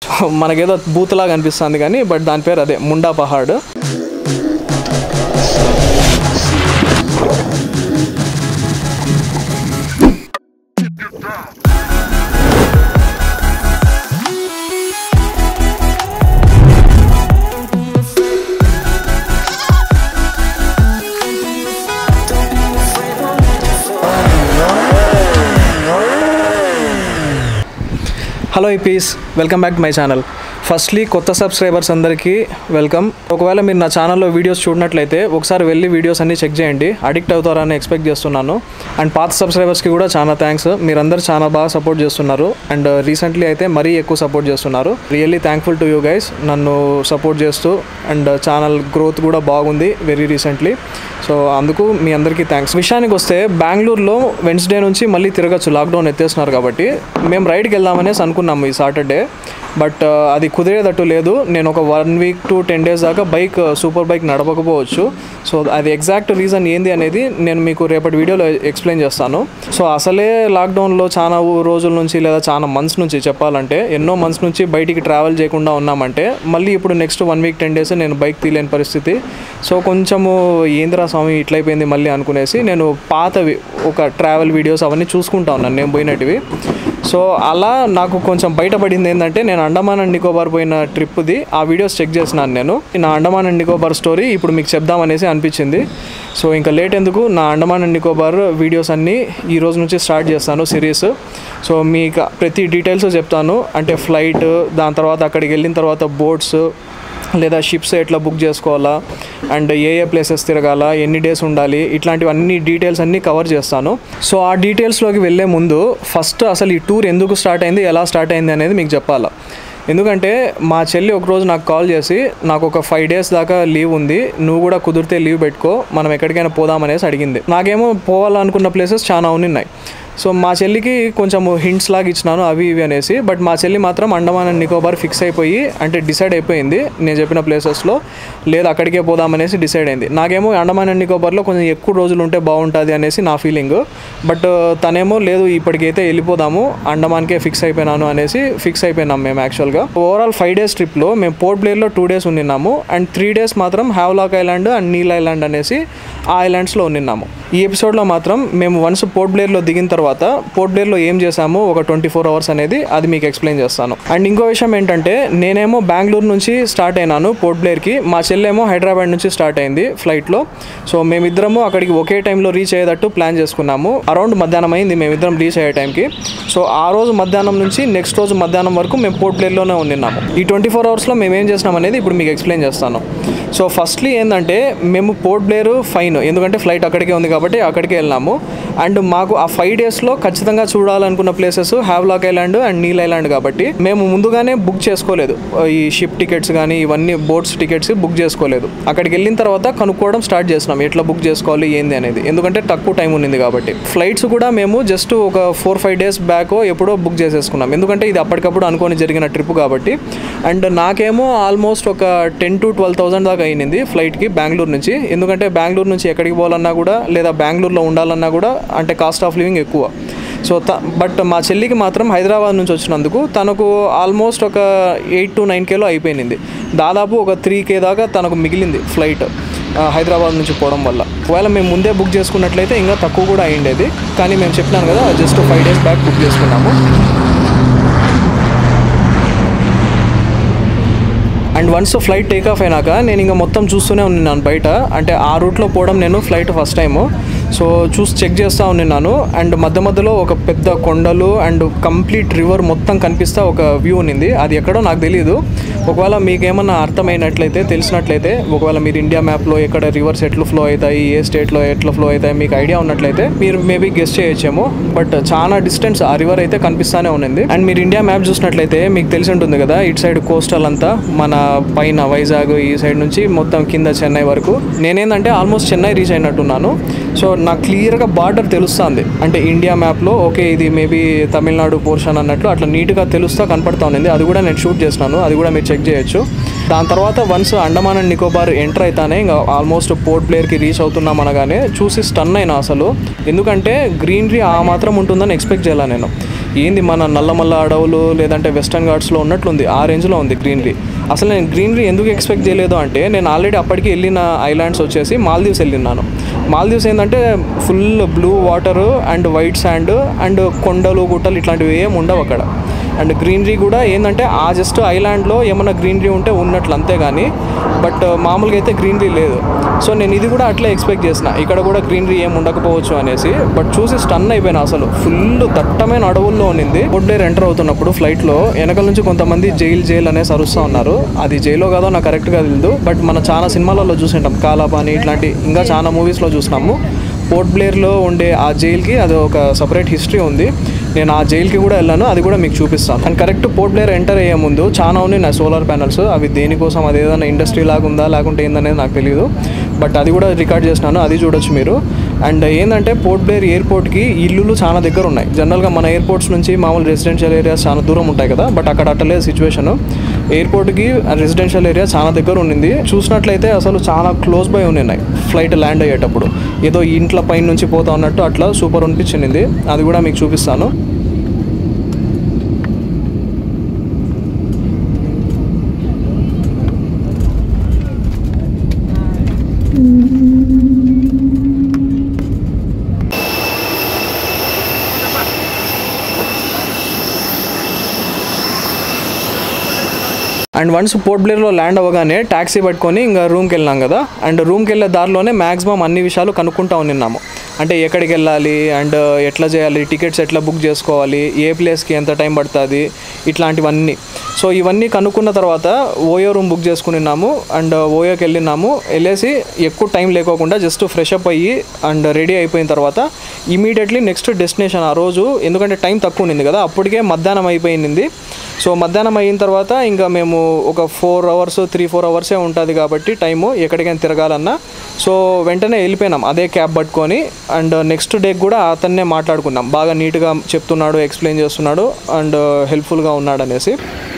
మనకేదో బూత్లాగా అనిపిస్తుంది కానీ బట్ దాని పేరు అదే ముండా పహాడ్ హలో ఈ పీస్ welcome back to my channel firstly కొత్త సబ్స్క్రైబర్స్ అందరికీ వెల్కమ్ ఒకవేళ మీరు నా ఛానల్లో వీడియోస్ చూడనట్లయితే ఒకసారి వెళ్ళి వీడియోస్ అన్ని చెక్ చేయండి అడిక్ట్ అవుతారని ఎక్స్పెక్ట్ చేస్తున్నాను అండ్ పాత సబ్స్క్రైబర్స్కి కూడా చాలా థ్యాంక్స్ మీరందరూ చాలా బాగా సపోర్ట్ చేస్తున్నారు అండ్ రీసెంట్లీ అయితే మరీ ఎక్కువ సపోర్ట్ చేస్తున్నారు really thankful to you guys నన్ను సపోర్ట్ చేస్తూ అండ్ ఛానల్ గ్రోత్ కూడా బాగుంది వెరీ రీసెంట్లీ సో అందుకు మీ అందరికీ థ్యాంక్స్ విషయానికి వస్తే బెంగళూరులో వెన్స్డే నుంచి మళ్ళీ తిరగచ్చు లాక్డౌన్ ఎత్తేస్తున్నారు కాబట్టి మేము రైడ్కి వెళ్దామనేసి అనుకున్నాము ఈ సాటర్డే బట్ అది కుదిరేటట్టు లేదు నేను ఒక one week to ten days దాకా బైక్ సూపర్ బైక్ నడపకపోవచ్చు సో అది ఎగ్జాక్ట్ రీజన్ ఏంది అనేది నేను మీకు రేపటి వీడియోలో ఎక్స్ప్లెయిన్ చేస్తాను సో అసలే లాక్డౌన్లో చాలా ఊ- రోజుల నుంచి లేదా చాలా మంత్స్ నుంచి చెప్పాలంటే ఎన్నో మంత్స్ నుంచి బయటికి ట్రావెల్ చేయకుండా ఉన్నామంటే మళ్ళీ ఇప్పుడు next one week ten days నేను బైక్ తీయలేని పరిస్థితి సో కొంచెము ఏందిరా స్వామి ఇట్లయిపోయింది మళ్ళీ అనుకునేసి నేను పాతవి ఒక ట్రావెల్ వీడియోస్ అవన్నీ చూసుకుంటా ఉన్నాను నేను పోయినటివి సో అలా నాకు కొంచెం బయటపడింది ఏంటంటే నేను అండమాన్ అండ్ నికోబార్ పోయిన ట్రిప్ది ఆ వీడియోస్ చెక్ చేసినాను నేను నా అండమాన్ అండ్ నికోబార్ స్టోరీ ఇప్పుడు మీకు చెప్దామనేసి అనిపించింది సో ఇంకా లేట్ ఎందుకు నా అండమాన్ అండ్ నికోబార్ వీడియోస్ అన్నీ ఈ రోజు నుంచి స్టార్ట్ చేస్తాను సిరీస్ సో మీకు ప్రతి డీటెయిల్స్ చెప్తాను అంటే ఫ్లైట్ దాని తర్వాత అక్కడికి వెళ్ళిన తర్వాత బోట్స్ లేదా షిప్స్ ఎట్లా బుక్ చేసుకోవాలా అండ్ ఏ ఏ ప్లేసెస్ తిరగాల ఎన్ని డేస్ ఉండాలి ఇట్లాంటివి అన్ని డీటెయిల్స్ అన్నీ కవర్ చేస్తాను సో ఆ డీటెయిల్స్లోకి వెళ్ళే ముందు ఫస్ట్ అసలు ఈ టూర్ ఎందుకు స్టార్ట్ అయింది ఎలా స్టార్ట్ అయింది అనేది మీకు చెప్పాలా ఎందుకంటే మా చెల్లి ఒకరోజు నాకు కాల్ చేసి నాకు ఒక ఫైవ్ డేస్ దాకా లీవ్ ఉంది నువ్వు కూడా కుదిరితే లీవ్ పెట్టుకో మనం ఎక్కడికైనా పోదామనేసి అడిగింది నాకేమో పోవాలనుకున్న ప్లేసెస్ చాలా ఉన్నాయి సో మా చెల్లికి కొంచెం హింట్స్ లాగా ఇచ్చినాను అవి ఇవి అనేసి బట్ మా చెల్లి మాత్రం అండమాన్ అండ్ నికోబార్ ఫిక్స్ అయిపోయి అంటే డిసైడ్ అయిపోయింది నేను చెప్పిన ప్లేసెస్లో లేదు అక్కడికే పోదామనేసి డిసైడ్ అయింది నాకేమో అండమాన్ అండ్ నికోబార్లో కొంచెం ఎక్కువ రోజులు ఉంటే బాగుంటుంది అనేసి నా ఫీలింగ్ బట్ తనేమో లేదు ఇప్పటికైతే వెళ్ళిపోదాము అండమాన్కే ఫిక్స్ అయిపోయినాను అనేసి ఫిక్స్ అయిపోయినాం మేము యాక్చువల్గా ఓవరాల్ ఫైవ్ డేస్ ట్రిప్లో మేము పోర్ట్ బ్లేర్లో టూ డేస్ ఉండినాము అండ్ త్రీ డేస్ మాత్రం Havelock island and Neil island అనేసి ఆ ఐలాండ్స్లో ఉండినాము ఈ ఎపిసోడ్లో మాత్రం మేము వన్స్ పోర్ట్ బ్లేర్లో దిగిన తర్వాత పోర్ట్ బ్లేర్లో ఏం చేసాము ఒక ట్వంటీ ఫోర్ అవర్స్ అనేది అది మీకు ఎక్స్ప్లెయిన్ చేస్తాను అండ్ ఇంకో విషయం ఏంటంటే నేనేమో బెంగళూరు నుంచి స్టార్ట్ అయినాను పోర్ట్ బ్లేర్కి మా చెల్లెమో హైదరాబాద్ నుంచి స్టార్ట్ అయింది ఫ్లైట్లో సో మేమిద్దరము అక్కడికి ఒకే టైంలో రీచ్ అయ్యేటట్టు ప్లాన్ చేసుకున్నాము అరౌండ్ మధ్యాహ్నం అయింది మేమిద్దరం రీచ్ అయ్యే టైంకి సో ఆ రోజు మధ్యాహ్నం నుంచి నెక్స్ట్ రోజు మధ్యాహ్నం వరకు మేము పోర్ట్ బ్లేర్లోనే ఉన్నాము ఈ ట్వంటీ ఫోర్ అవర్స్లో మేము ఏం చేసినాం అనేది ఇప్పుడు మీకు ఎక్స్ప్లెయిన్ చేస్తాను సో ఫస్ట్లీ ఏంటంటే మేము పోర్ట్ బ్లేరు ఫైన్ ఎందుకంటే ఫ్లైట్ అక్కడికే ఉంది కాబట్టి అక్కడికే వెళ్ళినాము అండ్ మాకు ఆ ఫైవ్ డేస్లో ఖచ్చితంగా చూడాలనుకున్న places Havelock island and Neil island కాబట్టి మేము ముందుగానే బుక్ చేసుకోలేదు ఈ షిప్ టికెట్స్ కానీ ఇవన్నీ బోట్స్ టికెట్స్ బుక్ చేసుకోలేదు అక్కడికి వెళ్ళిన తర్వాత కనుక్కోవడం స్టార్ట్ చేసినాం ఎట్లా బుక్ చేసుకోవాలి ఏంది అనేది ఎందుకంటే తక్కువ టైం ఉన్నింది కాబట్టి ఫ్లైట్స్ కూడా మేము జస్ట్ ఒక ఫోర్ ఫైవ్ డేస్ బ్యాక్ ఎప్పుడో బుక్ చేసేసుకున్నాం ఎందుకంటే ఇది అప్పటికప్పుడు అనుకొని జరిగిన ట్రిప్ కాబట్టి అండ్ నాకేమో ఆల్మోస్ట్ ఒక టెన్ టు ట్వెల్వ్ థౌసండ్ దాకా అయింది ఫ్లైట్కి బెంగళూరు నుంచి ఎందుకంటే బెంగళూరు నుంచి ఎక్కడికి పోవాలన్నా కూడా లేదా బెంగళూరులో ఉండాలన్నా కూడా అంటే కాస్ట్ ఆఫ్ లివింగ్ ఎక్కువ సో త బట్ మా చెల్లికి మాత్రం హైదరాబాద్ నుంచి వచ్చినందుకు తనకు ఆల్మోస్ట్ ఒక ఎయిట్ టు నైన్ కేలో అయిపోయింది దాదాపు ఒక త్రీ కే దాకా తనకు మిగిలింది ఫ్లైట్ ఆ, హైదరాబాద్ నుంచి పోవడం వల్ల ఒకవేళ మేము ముందే బుక్ చేసుకున్నట్లయితే ఇంకా తక్కువ కూడా అయ్యిండేది కానీ మేము చెప్పినాను కదా just five days back book చేసుకున్నాము and once flight take off అయినాక నేను ఇంకా మొత్తం చూస్తూనే ఉన్నాను బయట అంటే ఆ రూట్లో పోవడం నేను ఫ్లైట్ ఫస్ట్ టైము సో చూసి చెక్ చేస్తూ ఉన్నాను అండ్ మధ్య మధ్యలో ఒక పెద్ద కొండలు అండ్ కంప్లీట్ రివర్ మొత్తం కనిపిస్తా ఒక వ్యూ ఉన్నింది అది ఎక్కడో నాకు తెలియదు ఒకవేళ మీకు ఏమన్నా అర్థమైనట్లయితే తెలిసినట్లయితే ఒకవేళ మీరు ఇండియా మ్యాప్లో ఎక్కడ రివర్స్ ఎట్లు ఫ్లో అవుతాయి ఏ స్టేట్లో ఎట్లా ఫ్లో అవుతాయి మీకు ఐడియా ఉన్నట్లయితే మీరు మేబీ గెస్ట్ చేయొచ్చేమో బట్ చాలా డిస్టెన్స్ ఆ రివర్ అయితే కనిపిస్తానే ఉన్నింది అండ్ మీరు ఇండియా మ్యాప్ చూసినట్లయితే మీకు తెలిసి ఉంటుంది కదా ఇటు సైడ్ కోస్టల్ అంతా మన పైన వైజాగ్ ఈ సైడ్ నుంచి మొత్తం కింద చెన్నై వరకు నేనేందంటే ఆల్మోస్ట్ చెన్నై రీచ్ అయినట్టున్నాను సో నాకు క్లియర్గా బార్డర్ తెలుస్తుంది అంటే ఇండియా మ్యాప్లో ఓకే ఇది మేబీ తమిళనాడు పోర్షన్ అన్నట్లు అట్లా నీట్గా తెలుస్తా కనపడతా ఉంది అది కూడా నేను షూట్ చేసినాను అది కూడా మీరు చెక్ చేయొచ్చు దాని తర్వాత once Andaman and Nicobar enter అయితేనే ఇంకా ఆల్మోస్ట్ పోర్ట్ ప్లేయర్కి రీచ్ అవుతున్నాం అనగానే చూసి స్టన్ అయినా అసలు ఎందుకంటే గ్రీనరీ ఆ మాత్రం ఉంటుందని ఎక్స్పెక్ట్ చేయాలి నేను ఏంది మన నల్లమల్ల అడవులు లేదంటే వెస్టర్న్ ఘాట్స్లో ఉన్నట్లుంది ఆ రేంజ్లో ఉంది గ్రీనరీ అసలు నేను గ్రీనరీ ఎందుకు ఎక్స్పెక్ట్ చేయలేదు అంటే నేను ఆల్రెడీ అప్పటికి వెళ్ళిన ఐలాండ్స్ వచ్చేసి మాల్దీవ్స్ వెళ్ళినాను మాల్దీవ్స్ ఏంటంటే full blue water and white sand and కొండలు గుట్టలు ఇట్లాంటివి ఏం ఉండవు అక్కడ అండ్ గ్రీనరీ కూడా ఏంటంటే ఆ జస్ట్ ఐలాండ్లో ఏమైనా గ్రీనరీ ఉంటే ఉన్నట్లు అంతే కానీ బట్ మామూలుగా అయితే గ్రీనరీ లేదు సో నేను ఇది కూడా అట్లే ఎక్స్పెక్ట్ చేసిన ఇక్కడ కూడా గ్రీనరీ ఏం ఉండకపోవచ్చు అనేసి బట్ చూసి స్టన్ అయిపోయినా అసలు ఫుల్ దట్టమైన అడవుల్లో ఉన్నింది ఫుడ్ డేర్ ఎంటర్ అవుతున్నప్పుడు ఫ్లైట్లో వెనకాల నుంచి కొంతమంది జైల్ జైల్ అనేసి అరుస్తూ ఉన్నారు అది జైలో కాదో నాకు కరెక్ట్గా తెలియదు బట్ మన చాలా సినిమాలలో చూసింటాం కాలాపాని ఇట్లాంటి ఇంకా చాలా మూవీస్లో చూసినాము పోర్ట్ బ్లేర్లో ఉండే ఆ జైల్కి అది ఒక సపరేట్ హిస్టరీ ఉంది నేను ఆ జైల్కి కూడా వెళ్ళాను అది కూడా మీకు చూపిస్తాను and correct Port Blair enter అయ్యే ముందు చాలా ఉన్నాయి నా సోలార్ ప్యానల్స్ అవి దేనికోసం అది ఏదైనా ఇండస్ట్రీ లాగా ఉందా లేకుంటే ఏందనేది నాకు తెలియదు బట్ అది కూడా రికార్డ్ చేసినాను అది చూడొచ్చు మీరు అండ్ ఏంటంటే పోర్ట్ బ్లేర్ ఎయిర్పోర్ట్కి ఇల్లులు చాలా దగ్గర ఉన్నాయి జనరల్గా మన ఎయిర్పోర్ట్స్ నుంచి మామూలు రెసిడెన్షియల్ ఏరియాస్ చాలా దూరం ఉంటాయి కదా బట్ అక్కడ అట్టలేదు సిచ్యువేషన్ ఎయిర్పోర్ట్కి రెసిడెన్షియల్ ఏరియా చాలా దగ్గర ఉండింది చూసినట్లయితే అసలు చాలా క్లోజ్ బై ఉన్నాయి ఫ్లైట్ ల్యాండ్ అయ్యేటప్పుడు ఏదో ఇంట్లో పైన నుంచి పోతా ఉన్నట్టు అట్లా సూపర్ అనిపించింది అది కూడా మీకు చూపిస్తాను అండ్ వన్స్ పోర్ట్ బ్లేర్లో ల్యాండ్ అవ్వగానే ట్యాక్సీ పట్టుకొని ఇంకా రూమ్కి వెళ్ళినాం కదా అండ్ రూమ్కి వెళ్ళే దారిలోనే మ్యాక్సిమం అన్ని విషయాలు కనుక్కుంటా ఉన్నాము అంటే ఎక్కడికి వెళ్ళాలి అండ్ ఎట్లా చేయాలి టికెట్స్ ఎట్లా బుక్ చేసుకోవాలి ఏ ప్లేస్కి ఎంత టైం పడుతుంది ఇట్లాంటివన్నీ సో ఇవన్నీ కనుక్కున్న తర్వాత ఓయో రూమ్ బుక్ చేసుకున్నాము అండ్ ఓయోకి వెళ్ళినాము వెళ్ళేసి ఎక్కువ టైం లేకోకుండా జస్ట్ ఫ్రెష్ అప్ అయ్యి అండ్ రెడీ అయిపోయిన తర్వాత ఇమీడియట్లీ నెక్స్ట్ డెస్టినేషన్ ఆ రోజు ఎందుకంటే టైం తక్కువ ఉన్నింది కదా అప్పటికే మధ్యాహ్నం అయిపోయింది సో మధ్యాహ్నం అయిన తర్వాత ఇంకా మేము ఒక ఫోర్ అవర్స్ త్రీ ఫోర్ అవర్సే ఉంటుంది కాబట్టి టైము ఎక్కడికైనా తిరగాలన్నా సో వెంటనే వెళ్ళిపోయినాం అదే క్యాబ్ పట్టుకొని అండ్ నెక్స్ట్ డేకి కూడా అతన్నే మాట్లాడుకున్నాం బాగా నీట్గా చెప్తున్నాడు ఎక్స్ప్లెయిన్ చేస్తున్నాడు అండ్ హెల్ప్ఫుల్గా ఉన్నాడు అనేసి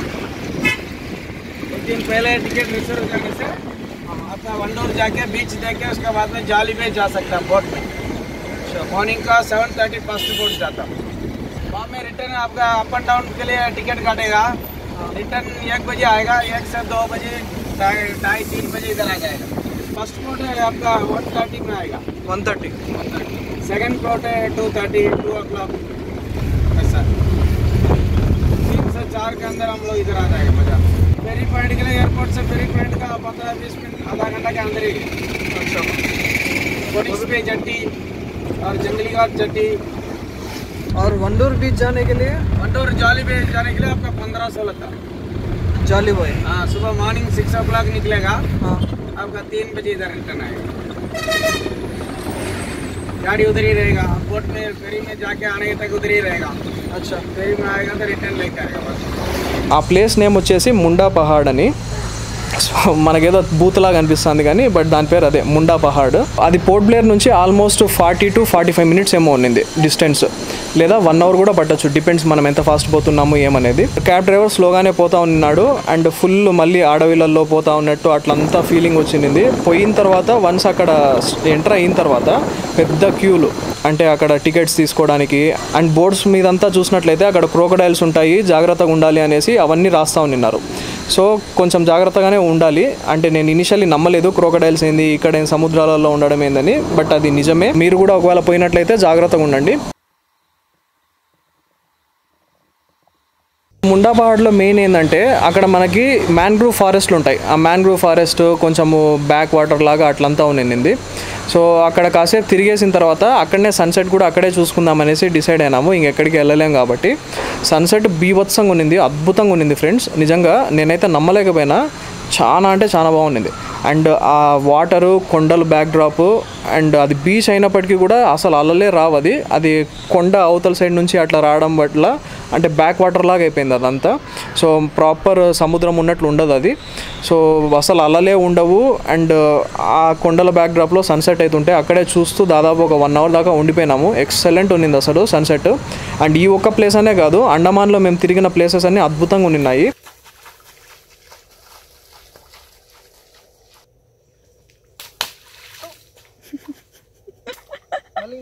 एक दिन पहले टिकट रिजर्व करने से अपना वंडूर जाके बीच देख के उसके बाद में जाली में जा सकता है बोट में मॉर्निंग का सेवन थर्टी फर्स्ट बोट जाता वहाँ में रिटर्न आपका अप एंड डाउन के लिए टिकट काटेगा रिटर्न एक बजे आएगा एक से दो बजे ढाई ढाई तीन बजे इधर आ जाएगा फर्स्ट बोट है आपका वन थर्टी में आएगा వన్ థర్టీ सेकंड प्लॉट है two thirty two o'clock ऐसा तीन से चार के अंदर हम लोग इधर आ जाएंगे मजा फेरी पॉइंट के लिए एयरपोर्ट से फेरी पॉइंट का पंद्रह बीस मिनट आधा घंटा के अंदर ही अच्छा कोटिक्स पे जट्टी और जंगली घाट जट्टी और वंडूर बीच जाने के लिए वंडोर जाली पे जाने के लिए आपका पंद्रह सौ लगता जाली बॉय हाँ सुबह मॉर्निंग सिक्स ओ क्लॉक निकलेगा हाँ आपका तीन बजे इधर रिटर्न आएगा गाड़ी उधर ही रहेगा बोट में फेरी में जाके आने तक उधर ही रहेगा अच्छा फेरी में आएगा तो रिटर्न लेके आएगा बस ఆ ప్లేస్ నేమ్ వచ్చేసి ముండా పహాడ్ అని సో మనకేదో బూత్లాగా అనిపిస్తుంది కానీ బట్ దాని పేరు అదే ముండా పహాడ్ అది పోర్ట్ బ్లేర్ నుంచి almost forty to forty five minutes ఏమో ఉన్నింది డిస్టెన్స్ లేదా వన్ అవర్ కూడా పట్టొచ్చు డిపెండ్స్ మనం ఎంత ఫాస్ట్ పోతున్నాము ఏమనేది క్యాబ్ డ్రైవర్ స్లోగానే పోతా ఉన్నాడు అండ్ ఫుల్ మళ్ళీ అడవిలలో పోతా ఉన్నట్టు అట్లంతా ఫీలింగ్ వచ్చింది పోయిన తర్వాత వన్స్ అక్కడ ఎంటర్ అయిన తర్వాత పెద్ద క్యూలు అంటే అక్కడ టికెట్స్ తీసుకోవడానికి అండ్ బోర్డ్స్ మీదంతా చూసినట్లయితే అక్కడ క్రోకడైల్స్ ఉంటాయి జాగ్రత్తగా ఉండాలి అనేసి అవన్నీ రాస్తా ఉన్నారు సో కొంచెం జాగ్రత్తగానే ఉండాలి అంటే నేను ఇనిషియల్లీ నమ్మలేదు క్రోకడైల్స్ ఏంది ఇక్కడ ఏం సముద్రాలలో ఉండడం ఏందని బట్ అది నిజమే మీరు కూడా ఒకవేళ పోయినట్లయితే జాగ్రత్తగా ఉండండి ముండా పహాడ్లో మెయిన్ ఏంటంటే అక్కడ మనకి మ్యాంగ్రూవ్ ఫారెస్ట్లు ఉంటాయి ఆ మ్యాంగ్రూవ్ ఫారెస్ట్ కొంచెము బ్యాక్ వాటర్ లాగా అట్లంతా ఉన్నింది సో అక్కడ కాసేపు తిరిగేసిన తర్వాత అక్కడనే సన్సెట్ కూడా అక్కడే చూసుకుందాం అనేసి డిసైడ్ అయినాము ఇంకెక్కడికి వెళ్ళలేం కాబట్టి సన్సెట్ బీభత్సంగా ఉన్నింది అద్భుతంగా ఉన్నింది ఫ్రెండ్స్ నిజంగా నేనైతే నమ్మలేకపోయినా చాలా అంటే చాలా బాగుండింది అండ్ ఆ వాటరు కొండలు బ్యాక్ డ్రాప్ అండ్ అది బీచ్ అయినప్పటికీ కూడా అసలు అలలే రావు అది అది కొండ అవతల సైడ్ నుంచి అట్లా రావడం వల్ల అంటే బ్యాక్ వాటర్ లాగా అయిపోయింది అదంతా సో ప్రాపర్ సముద్రం ఉన్నట్లు ఉండదు అది సో అసలు అలలే ఉండవు అండ్ ఆ కొండల బ్యాక్ డ్రాప్లో సన్సెట్ అవుతుంటే అక్కడే చూస్తూ దాదాపు ఒక వన్ అవర్ దాకా ఉండిపోయినాము ఎక్సలెంట్ ఉన్నింది అసలు సన్సెట్ అండ్ ఈ ఒక్క ప్లేస్ అనే కాదు అండమాన్లో మేము తిరిగిన ప్లేసెస్ అన్నీ అద్భుతంగా ఉన్నాయి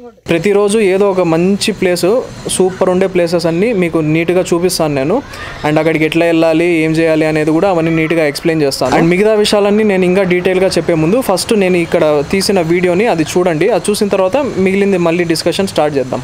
ప్రతిరోజు ఏదో ఒక మంచి ప్లేస్ సూపర్ ఉండే ప్లేసెస్ అన్నీ మీకు నీట్గా చూపిస్తాను నేను అండ్ అక్కడికి ఎట్లా వెళ్ళాలి ఏం చేయాలి అనేది కూడా అవన్నీ నీట్గా ఎక్స్ప్లెయిన్ చేస్తాను అండ్ మిగతా విషయాలన్నీ నేను ఇంకా డీటెయిల్గా చెప్పే ముందు ఫస్ట్ నేను ఇక్కడ తీసిన వీడియోని అది చూడండి అది చూసిన తర్వాత మిగిలింది మళ్ళీ డిస్కషన్ స్టార్ట్ చేద్దాం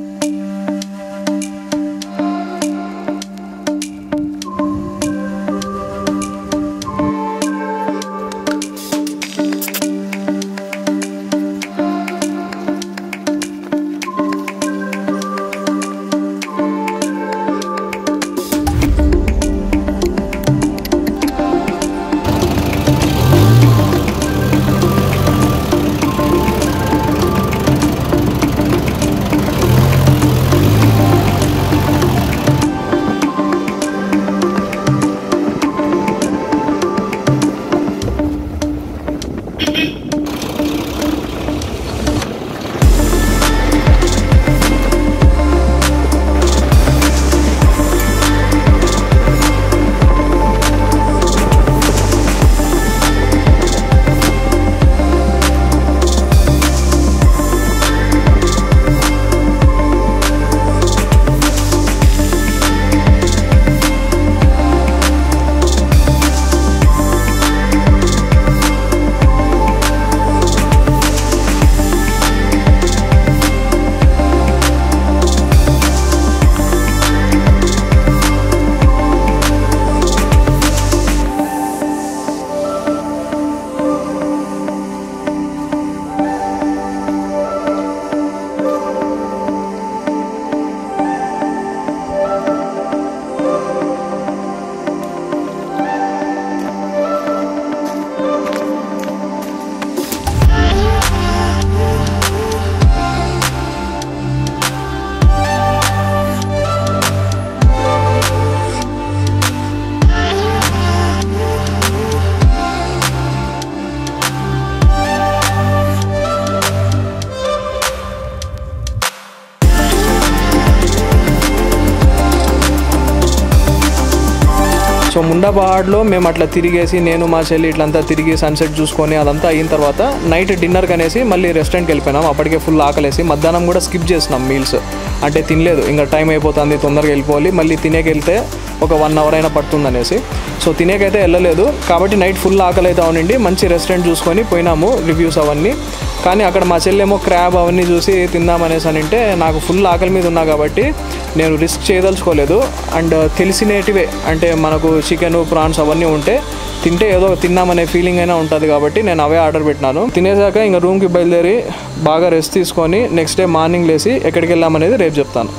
సో ముండా పహాడ్లో మేము అట్లా తిరిగేసి నేను మా చెల్లి ఇట్లంతా తిరిగి సన్సెట్ చూసుకొని అదంతా అయిన తర్వాత నైట్ డిన్నర్కి అనేసి మళ్ళీ రెస్టారెంట్కి వెళ్ళిపోయినాం అప్పటికే ఫుల్ ఆకలేసి మధ్యాహ్నం కూడా స్కిప్ చేసినాం మీల్స్ అంటే తినలేదు ఇంకా టైం అయిపోతుంది తొందరగా వెళ్ళిపోవాలి మళ్ళీ తినేకి వెళ్తే ఒక వన్ అవర్ అయినా పడుతుంది అనేసి సో తినేకైతే వెళ్ళలేదు కాబట్టి నైట్ ఫుల్ ఆకలి అయితే అవునండి మంచి రెస్టారెంట్ చూసుకొని పోయినాము రివ్యూస్ అవన్నీ కానీ అక్కడ మా చెల్లెమో క్రాబ్ అవన్నీ చూసి తిందామనేసి అని అంటే నాకు ఫుల్ ఆకలి మీద ఉన్నా కాబట్టి నేను రిస్క్ చేయదలుచుకోలేదు అండ్ తెలిసినేటివే అంటే మనకు చికెన్ ప్రాన్స్ అవన్నీ ఉంటే తింటే ఏదో తిన్నామనే ఫీలింగ్ అయినా ఉంటుంది కాబట్టి నేను అవే ఆర్డర్ పెట్టినాను తినేసాక ఇంకా రూమ్కి బయలుదేరి బాగా రెస్ట్ తీసుకొని నెక్స్ట్ డే మార్నింగ్ లేసి ఎక్కడికి వెళ్ళామనేది రేపు చెప్తాను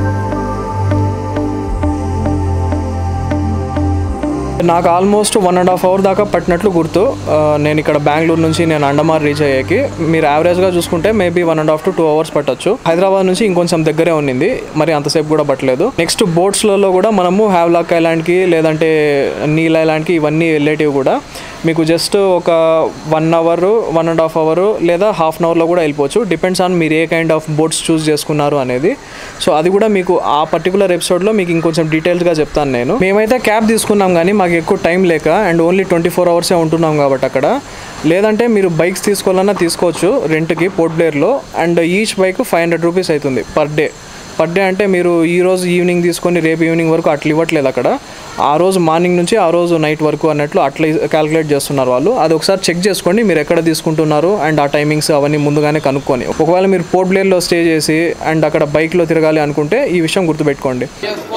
నాకు almost one and half hour దాకా పట్టినట్లు గుర్తు ఆ, నేను ఇక్కడ బెంగళూరు నుంచి నేను అండమాన్ రీచ్ అయ్యేకి మీరు యావరేజ్గా చూసుకుంటే maybe one and half to two hours పట్టొచ్చు హైదరాబాద్ నుంచి ఇంకొంచెం దగ్గరే ఉన్నింది మరి అంతసేపు కూడా పట్టలేదు నెక్స్ట్ బోట్స్లలో కూడా మనము హ్యావ్లాక్ ఐలాండ్కి లేదంటే నీల్ ఐలాండ్కి ఇవన్నీ వెళ్ళేటివి కూడా మీకు జస్ట్ ఒక one hour one and half hour లేదా హాఫ్ అన్ అవర్లో కూడా వెళ్ళిపోవచ్చు డిపెండ్స్ ఆన్ మీరు ఏ కైండ్ ఆఫ్ బోట్స్ చూస్ చేసుకున్నారు అనేది సో అది కూడా మీకు ఆ పర్టికులర్ ఎపిసోడ్లో మీకు ఇంకొంచెం డీటెయిల్స్గా చెప్తాను నేను మేమైతే క్యాబ్ తీసుకున్నాం కానీ మాకు ఎక్కువ టైం లేక అండ్ ఓన్లీ ట్వంటీ ఫోర్ అవర్సే ఉంటున్నాం కాబట్టి అక్కడ లేదంటే మీరు బైక్స్ తీసుకోవాలన్నా తీసుకోవచ్చు రెంట్కి పోర్ట్ బ్లేయర్లో and each bike five hundred rupees అవుతుంది పర్ డే పర్ డే అంటే మీరు ఈ రోజు ఈవినింగ్ తీసుకొని రేపు ఈవినింగ్ వరకు అట్లా ఇవ్వట్లేదు అక్కడ ఆ రోజు మార్నింగ్ నుంచి ఆ రోజు నైట్ వరకు అన్నట్లు అట్లా క్యాలిక్యులేట్ చేస్తున్నారు వాళ్ళు అది ఒకసారి చెక్ చేసుకోండి మీరు ఎక్కడ తీసుకుంటున్నారు అండ్ ఆ టైమింగ్స్ అవన్నీ ముందుగానే కనుక్కొని ఒకవేళ మీరు పోర్ట్ బ్లేర్లో స్టే చేసి అండ్ అక్కడ బైక్లో తిరగాలి అనుకుంటే ఈ విషయం గుర్తుపెట్టుకోండి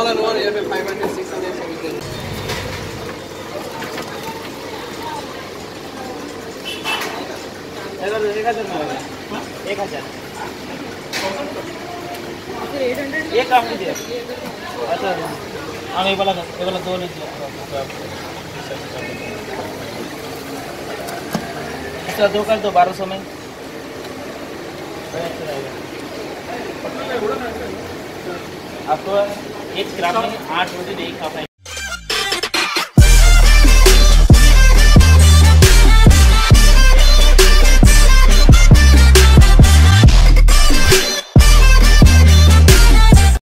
एक हजार एक काम कीजिए अच्छा हाँ ये वाला ये वाला दो लीजिए अच्छा दो कर दो बारह सौ में आपको एक ग्राम में आठ रोटी एक हाफ